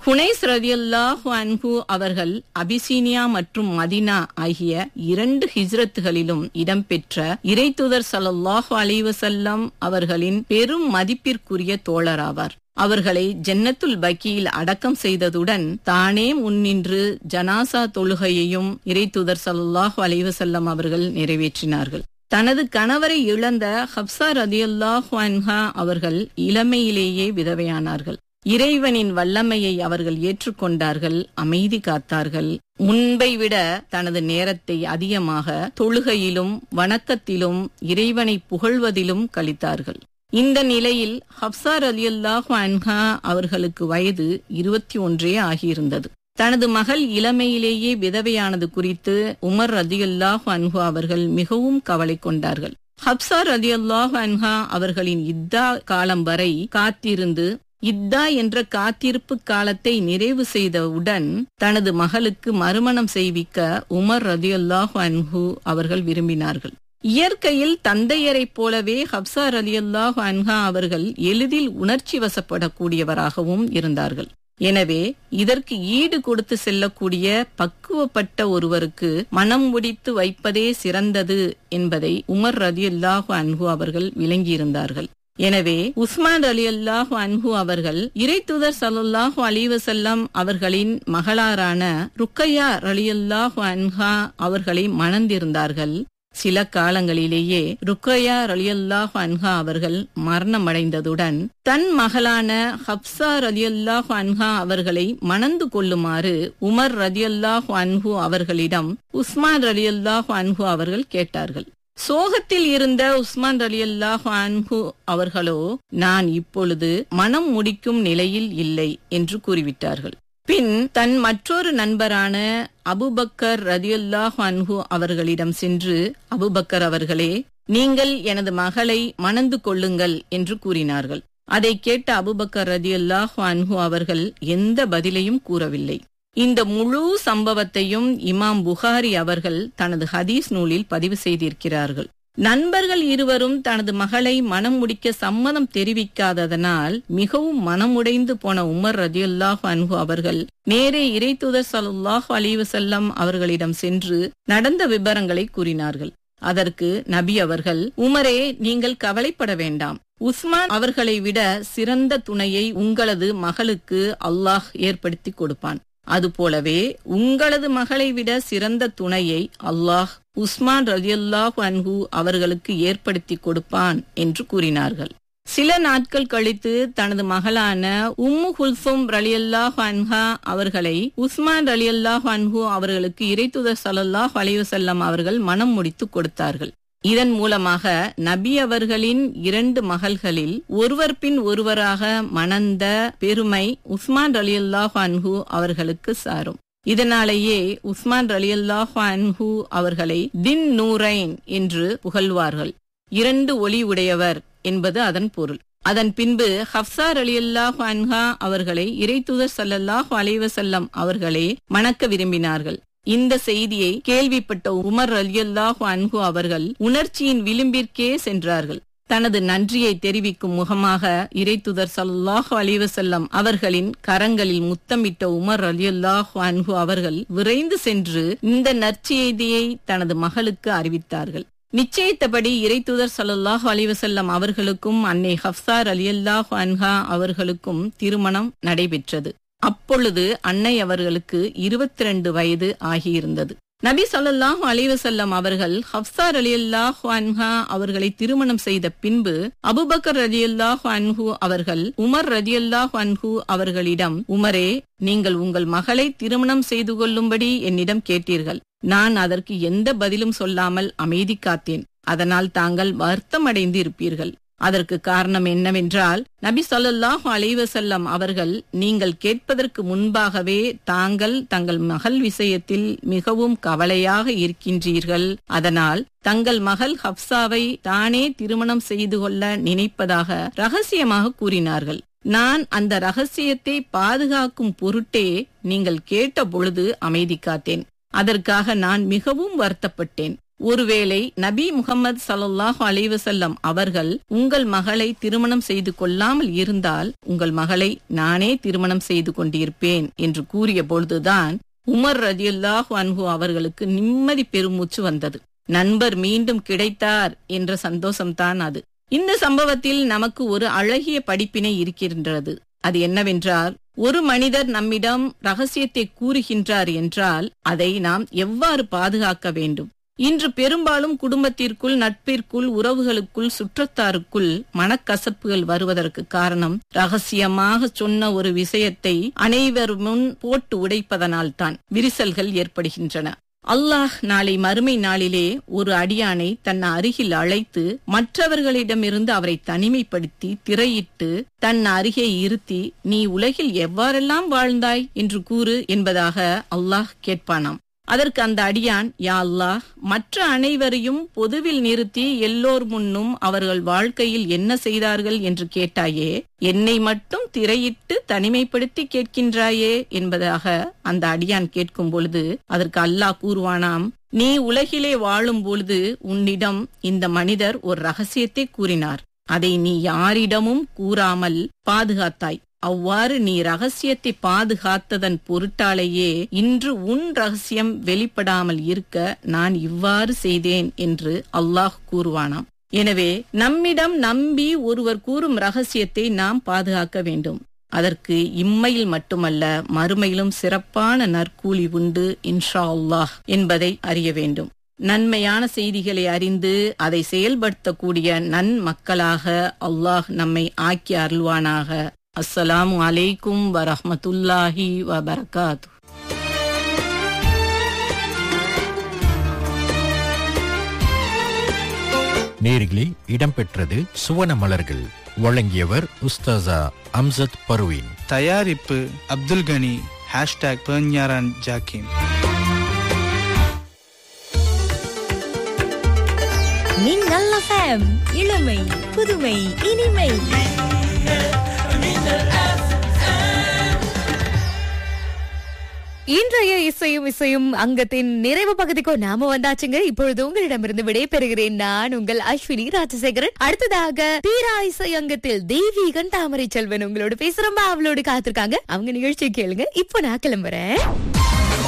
ஹுனைஸ் ரதியல்லாஹு அன்ஹு அவர்கள் அபிசீனியா மற்றும் மதினா ஆகிய இரண்டு ஹிஜ்ரத்துகளிலும் இடம்பெற்ற இறைத்துதர் ஸல்லல்லாஹு அலைஹி வஸல்லம் அவர்களின் பெரும் மதிப்பிற்குரிய தோழராவார் அவர்களை ஜன்னத்துல் பக்கியில் அடக்கம் செய்ததுடன் தானே முன்னின்று ஜனாசா தொழுகையையும் இறைத்துதர் ஸல்லல்லாஹு அலைஹி வஸல்லம் அவர்கள் நிறைவேற்றினார்கள் தனது கணவரை இழந்த ஹப்சா ரதியல்லாஹு அன்ஹா அவர்கள் இளமையிலேயே விதவையானார்கள் இறைவனின் வல்லமையை அவர்கள் ஏற்றுக்கொண்டார்கள் அமைதி காத்தார்கள் முன்பை விட தனது நேரத்தை அதிகமாக தொழுகையிலும் வணக்கத்திலும் இறைவனை புகழ்வதிலும் கழித்தார்கள் இந்த நிலையில் ஹப்சா ரலியல்லாஹு அன்ஹா அவர்களுக்கு வயது இருபத்தி ஒன்றே ஆகியிருந்தது தனது மகள் இளமையிலேயே விதவையானது குறித்து உமர் ரதியுல்லாஹு அன்ஹு அவர்கள் மிகவும் கவலை கொண்டார்கள் ஹப்சா ரதியுல்லாஹு அன்ஹா அவர்களின் இத்தா காலம் வரை காத்திருந்து இத்தா என்ற காத்திருப்பு காலத்தை நிறைவு செய்தவுடன் தனது மகளுக்கு மறுமணம் செய்விக்க உமர் ரதியுல்லாஹு அன்ஹு அவர்கள் விரும்பினார்கள் இயற்கையில் தந்தையரைப் போலவே ஹப்சா ரலியல்லாஹு அன்ஹா அவர்கள் எளிதில் உணர்ச்சி வசப்படக்கூடியவராகவும் இருந்தார்கள் எனவே இதற்கு ஈடு கொடுத்து செல்லக்கூடிய பக்குவப்பட்ட ஒருவருக்கு மனம் முடித்து வைப்பதே சிறந்தது என்பதை உமர் ரதியுல்லாஹு அன்ஹு அவர்கள் விளங்கியிருந்தார்கள் எனவே உஸ்மான் அலி அல்லாஹு அன்ஹு அவர்கள் இறைத்துதர் சல்லாஹூ அலிவசல்லம் அவர்களின் மகளாரான ருக்கையா ரலியல்லாஹு அன்ஹா அவர்களை மணந்திருந்தார்கள் சில காலங்களிலேயே ருக்கையா ரலியல்லாஹு அன்ஹா அவர்கள் மரணமடைந்ததுடன் தன் மகளான ஹப்சா ரலியல்லாஹு அன்ஹா அவர்களை மணந்து கொள்ளுமாறு உமர் ரலியல்லாஹு அன்ஹு அவர்களிடம் உஸ்மான் ரலியல்லாஹு அன்ஹு அவர்கள் கேட்டார்கள் சோகத்தில் இருந்த உஸ்மான் ரலியல்லாஹு அன்ஹு அவர்களோ நான் இப்பொழுது மனம் முடிக்கும் நிலையில் இல்லை என்று கூறிவிட்டார்கள் பின் தன் மற்றொரு நண்பரான அபுபக்கர் ரதியுல்லாஹு அன்ஹு அவர்களிடம் சென்று அபுபக்கர் அவர்களே நீங்கள் எனது மகளை மணந்து கொள்ளுங்கள் என்று கூறினார்கள் அதை கேட்ட அபுபக்கர் ரதியுல்லாஹு அன்ஹு அவர்கள் எந்த பதிலையும் கூறவில்லை இந்த முழு சம்பவத்தையும் இமாம் புகாரி அவர்கள் தனது ஹதீஸ் நூலில் பதிவு செய்திருக்கிறார்கள் நண்பர்கள் இருவரும் தனது மகளை மனம் முடிக்க சம்மதம் தெரிவிக்காததனால் மிகவும் மனமுடைந்து போன உமர் ரதியுல்லாஹ் அன்ஹு அவர்கள் நேரே இறைத்துதர் சல்லாஹு அலிவசல்லம் அவர்களிடம் சென்று நடந்த விபரங்களை கூறினார்கள் அதற்கு நபி அவர்கள் உமரே நீங்கள் கவலைப்பட வேண்டாம் உஸ்மான் அவர்களை விட சிறந்த துணையை உங்களது மகளுக்கு அல்லாஹ் ஏற்படுத்தி கொடுப்பான் அதுபோலவே உங்களது மகளை விட சிறந்த துணையை அல்லாஹ் உஸ்மான் ரலியல்லாஹு அன்ஹு அவர்களுக்கு ஏற்படுத்தி கொடுப்பான் என்று கூறினார்கள் சில நாட்கள் கழித்து தனது மகளான உம்மு குல்சும் ரலியல்லாஹு அன்ஹா அவர்களை உஸ்மான் ரலியல்லாஹு அன்ஹு அவர்களுக்கு இறைத்துதர் சல்லாஹ் அலைவசல்லம் அவர்கள் மனம் முடித்து கொடுத்தார்கள் இதன் மூலமாக நபி அவர்களின் இரண்டு மகள்களில் ஒருவர் பின் ஒருவராக மணந்த பெருமை உஸ்மான் ரலியல்லாஹு அன்ஹு அவர்களுக்கு சாரும் இதனாலேயே உஸ்மான் ரலியல்லாஹு அன்ஹு அவர்களை தின் நூரைன் என்று புகழ்வார்கள் இரண்டு ஒளி உடையவர் என்பது அதன் பொருள் அதன் பின்பு ஹப்சார் அலியல்லாஹு அன்ஹா அவர்களை இறைத்துதர் சல்லல்லாஹு அலைவசல்லம் அவர்களே மணக்க விரும்பினார்கள் இந்த செய்தியை கேள்விப்பட்ட உமர் அலியல்லாஹு அன்ஹு அவர்கள் உணர்ச்சியின் விளிம்பிற்கே சென்றார்கள் தனது நன்றியை தெரிவிக்கும் முகமாக இறைத்துதர் சல்லாஹு அலிவசல்லம் அவர்களின் கரங்களில் முத்தமிட்ட உமர் அலியல்லாஹு அன்ஹு அவர்கள் விரைந்து சென்று இந்த நற்செய்தியை தனது மகளுக்கு அறிவித்தார்கள் நிச்சயித்தபடி இறைத்துதர் சல்லாஹு அலிவசல்லம் அவர்களுக்கும் அன்னை ஹப்சார் அலியல்லாஹு அன்ஹா அவர்களுக்கும் திருமணம் நடைபெற்றது அப்பொழுது அன்னை அவர்களுக்கு இருபத்தி ரெண்டு வயது ஆகியிருந்தது நபி சொல்லாஹு அலிவசல்லம் அவர்கள் ஹப்சார் அலி அல்லாஹு அன்ஹா அவர்களை திருமணம் செய்த பின்பு அபுபக்கர் ரதி அல்லாஹு அன்ஹு அவர்கள் உமர் ரதி அல்லாஹு அன்ஹு அவர்களிடம் உமரே நீங்கள் உங்கள் மகளை திருமணம் செய்து கொள்ளும்படி என்னிடம் கேட்டீர்கள் நான் அதற்கு எந்த பதிலும் சொல்லாமல் அமைதி காத்தேன் அதனால் தாங்கள் வருத்தமடைந்து இருப்பீர்கள் அதற்கு காரணம் என்னவென்றால் நபி சொல்லாஹு அலைவசல்லம் அவர்கள் நீங்கள் கேட்பதற்கு முன்பாகவே தாங்கள் தங்கள் மகள் விஷயத்தில் மிகவும் கவலையாக இருக்கின்றீர்கள் அதனால் தங்கள் மகள் ஹப்சாவை தானே திருமணம் செய்து கொள்ள நினைப்பதாக ரகசியமாக கூறினார்கள் நான் அந்த ரகசியத்தை பாதுகாக்கும் பொருட்டே நீங்கள் கேட்ட பொழுது அமைதி காத்தேன் அதற்காக நான் மிகவும் வருத்தப்பட்டேன் ஒருவேளை நபி முகமது சல்லாஹூ அலைவசல்லம் அவர்கள் உங்கள் மகளை திருமணம் செய்து கொள்ளாமல் இருந்தால் உங்கள் மகளை நானே திருமணம் செய்து கொண்டிருப்பேன் என்று கூறிய பொழுதுதான் உமர் ரதியுல்லாஹு அன்ஹு அவர்களுக்கு நிம்மதி பெருமூச்சு வந்தது நண்பர் மீண்டும் கிடைத்தார் என்ற சந்தோஷம்தான் அது இந்த சம்பவத்தில் நமக்கு ஒரு அழகிய படிப்பினை இருக்கின்றது அது என்னவென்றால் ஒரு மனிதர் நம்மிடம் ரகசியத்தை கூறுகின்றார் என்றால் அதை நாம் எவ்வாறு பாதுகாக்க வேண்டும் இன்று பெரும்பாலும் குடும்பத்திற்குள் நட்பிற்குள் உறவுகளுக்குள் சுற்றத்தாருக்குள் மனக்கசப்புகள் வருவதற்கு காரணம் ரகசியமாக சொன்ன ஒரு விஷயத்தை அனைவர் முன் போட்டு உடைப்பதனால்தான் விரிசல்கள் ஏற்படுகின்றன அல்லாஹ் நாளை மறுமை நாளிலே ஒரு அடியானை தன் அருகில் அழைத்து மற்றவர்களிடமிருந்து அவரை தனிமைப்படுத்தி திரையிட்டு தன் அருகே இருத்தி நீ உலகில் எவ்வாறெல்லாம் வாழ்ந்தாய் என்று கூறு என்பதாக அல்லாஹ் கேட்பானாம் அதற்கு அந்த அடியான் யா அல்லாஹ் மற்ற அனைவரையும் பொதுவில் நிறுத்தி எல்லோர் முன்னும் அவர்கள் வாழ்க்கையில் என்ன செய்தார்கள் என்று கேட்டாயே என்னை மட்டும் திரையிட்டு தனிமைப்படுத்தி கேட்கின்றாயே என்பதாக அந்த அடியான் கேட்கும் பொழுது அதற்கு அல்லாஹ் கூறுவானாம் நீ உலகிலே வாழும் பொழுது உன்னிடம் இந்த மனிதர் ஒரு ரகசியத்தை கூறினார் அதை நீ யாரிடமும் கூறாமல் பாதுகாத்தாய் அவ்வாறு நீ ரகசியத்தை பாதுகாத்ததன் பொருட்டாலேயே இன்று உன் ரகசியம் வெளிப்படாமல் இருக்க நான் இவ்வாறு செய்தேன் என்று அல்லாஹ் கூறுவானாம் எனவே நம்மிடம் நம்பி ஒருவர் கூறும் ரகசியத்தை நாம் பாதுகாக்க வேண்டும் அதற்கு இம்மையில் மட்டுமல்ல மறுமையிலும் சிறப்பான நற்கூலி உண்டு இன்ஷா அல்லாஹ் என்பதை அறிய வேண்டும் நன்மையான செய்திகளை அறிந்து அதை செயல்படுத்தக்கூடிய நன் மக்களாக அல்லாஹ் நம்மை ஆக்கி அருள்வானாக அஸ்ஸலாமு அலைக்கும் வரஹமத்துல்லாஹி வபரகாத்து நேரிலே இடம்பெற்றது சுவன மலர்கள் வழங்கியவர் உஸ்தாசா அம்சத் பர்வீன் தயாரிப்பு அப்துல் கனி ஹேஷ்டாக் பெர்ஞாரான் ஜாக்கிம் மின்னல் எஃப்எம் இளமை புதுமை இனிமை இன்றைய இசையும் இசையும் அங்கத்தின் நிறைவு பகுதிக்கோ நாம வந்தாச்சுங்க இப்பொழுது உங்களிடமிருந்து விடைபெறுகிறேன் நான் உங்கள் அஸ்வினி ராஜசேகரன் அடுத்ததாக தீரா இசை அங்கத்தில் தெய்வீகன் தாமரை செல்வன் உங்களோட பேசுறோம் அவளோடு காத்திருக்காங்க அவங்க நிகழ்ச்சியை கேளுங்க இப்போ நான் கிளம்புறேன்